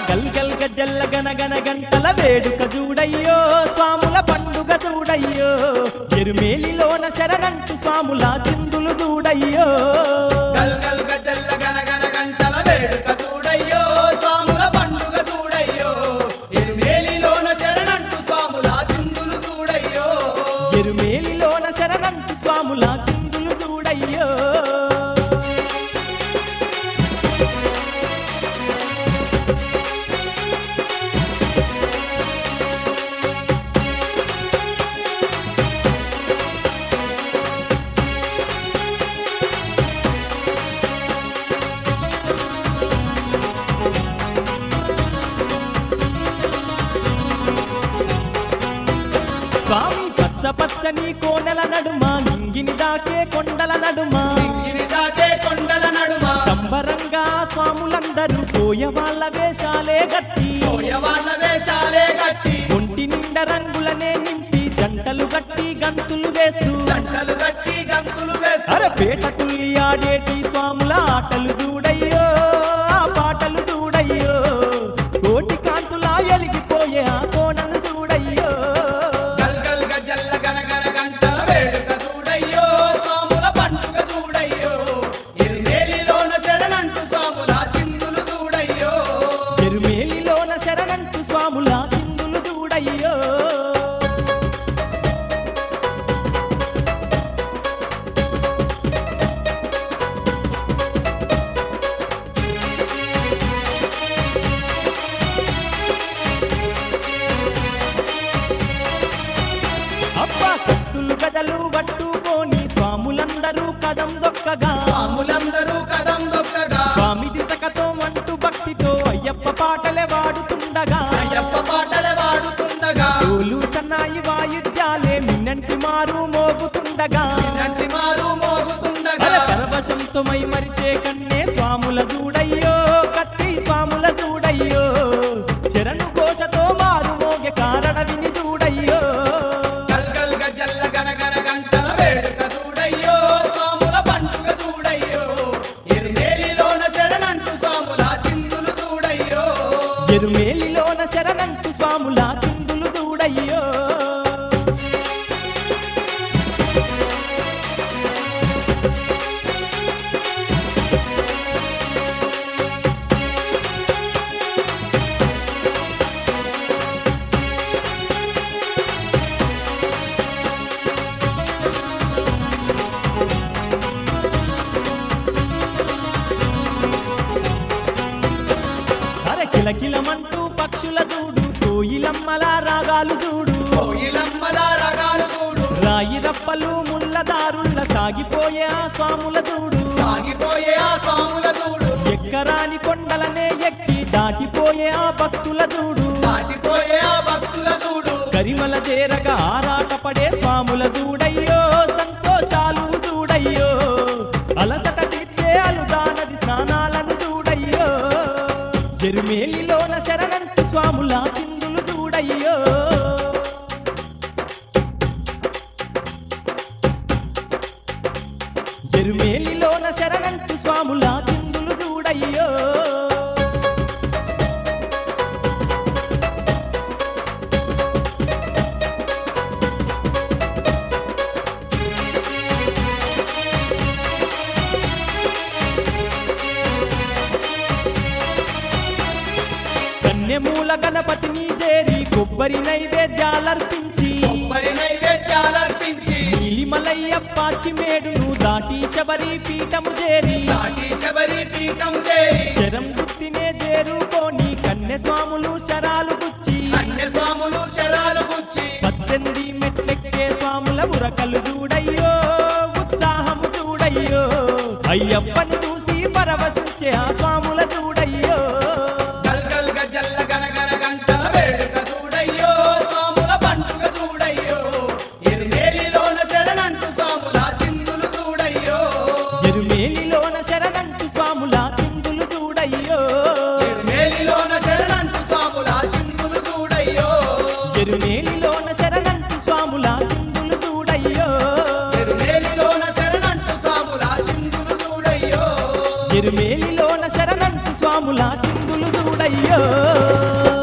గల్ గల్ గజ్జల్ల గనగన గంటల వేడుక చూడయ్యో స్వాముల పండుగ చూడయ్యో ఎరుమేలిలోన శరణంటు స్వాముల చిందులు చూడయ్యో గల్ గల్ గజల్ల గనగన గంటల వేడుక చూడయ్యో స్వాముల పండుగ చూడయ్యో ఎరుమేలిలోన శరణంటు స్వాముల చిందులు చూడయ్యో ఎరుమేలిలోన శరణంటు స్వాముల చిందులు చూడయ్యో స్వామి పచ్చ పచ్చని కోనెల నడుమ నింగిని దాకే కొండల నడుమ ఇంగిని దాకే కొండల నడుమ సంబరంగా స్వాములందరూ పోయ వాళ్ళ వేషాలే గట్టి పోయ వాళ్ళ వేషాలే కట్టి ఒంటి నిండా రంగులనే నింపి జంటలు గట్టి గంతులు వేస్తూ జంటలు కట్టి గంతులు వేస్తూ అర పేట తుల్లి ఆడేటి స్వాముల ఆటలు చూడయ్యో ఆ పాటలు చూడయ్యో కోటి కాంతులా ఎలిగిపోయే ఆ కోణను చూడయ్యో గల్ గల్ గజల్ల గనగన గంటల వేడుక చూడయ్యో స్వాముల పండుగ చూడయ్యో ఎరుమేలిలోన శరణంటు స్వాముల చిందులు చూడయ్యో ఎరుమేలిలోన శరణంటు స్వాముల చిందులు చూడయ్యో అబ్బా కత్తులు గదలు పట్టుకొని స్వాములందరూ కదం దొక్కగా స్వాములందరూ కదం దొక్కగా స్వామి దితకతో అంటూ భక్తితో అయ్యప్ప పాటలే వాడుతుండగా అయ్యప్ప పాటలు వాడుతుండగా డోలు సన్నాయి వాయిద్యాలే మిన్నంటి మారు మోగుతుండగా నంటి మారు మోగుతుండగా అల పరవశంతో మై మరిచే కన్నే స్వాముల చూడయ్యో కత్తి స్వాముల చూడయ్యో శరణు ఘోషతో మారు మోగే కారణ విని చూడయ్యో గల్ గల్ గజల్ల గనగన గంటల వేడుక చూడయ్యో స్వాముల పండుగ చూడయ్యో ఎరుమేలిలోన శరణంటు స్వాముల చిందులు చూడయ్యో ఎరుమేలిలోన శరణంటు స్వాముల చిందులు చూడయ్యో అరే కిలకిలమంటూ పక్షుల చూడు కోయిలమ్మల రాగాలు చూడు కోయిలమ్మల రగాలు చూడు రాయి రప్పలు ముళ్ళదారుళ్ళ సాగిపోయే ఆ స్వాముల చూడు సాగిపోయే ఆ స్వాముల చూడు ఎక్కరాని కొండలనే ఎక్కి దాటిపోయే ఆ భక్తుల చూడు దాటిపోయే ఆ భక్తుల చూడు కరిమల చేరగా ఆరాటపడే స్వాముల చూడయ్యో సంతోషాలు చూడయ్యో అలసట తీర్చే అలుదానది స్నానాలను చూడయ్యో జరుమేలిలోన శరణంటు స్వాముల చిందులు చూడయ్యో జరుమేలిలోన శరణంటు స్వాముల చిందులు చూడయ్యో కన్యమూల గణపతిని చేరి కొబ్బరి నైవేద్యాలర్పించి మరి నైవేద్యాలర్పించి నీలిమలయ్యప్ప చిమేడును దాటి శబరి పీఠము చేరి దాటి శబరి పీఠం చేరి శరం గుర్తినే చేరుకొని కన్య స్వాములు శరాలు గుచ్చి అన్య స్వాములు శరాలు గుచ్చి పద్దెనిమిది మెట్లెక్కే స్వాముల ఉరకలు చూడయ్యో ఉత్సాహము చూడయ్యో అయ్యప్పని చూసి పరవశించే ఆ స్వాముల చూడయ్యో గల్ గల్ గజల్ల గనగన గంటల వేడుక చూడయ్యో స్వాముల పండుగ చూడయ్యో ఎరుమేలిలోన శరణంటు స్వాముల చిందులు చూడయ్యో ఎరుమేలిలోన శరణంటు స్వాముల చిందులు చూడయ్యో ఎరుమేలిలోన శరణంటు స్వాముల చిందులు చూడయ్యో ఎరుమేలిలోన శరణంటు స్వాముల చిందులు చూడయ్యో ఎరుమేలిలోన శరణంటు స్వాముల చిందులు చూడయ్యో ఎరుమేలిలోన శరణంటు స్వాముల చిందులు చూడయ్యో స్వాములయ్యో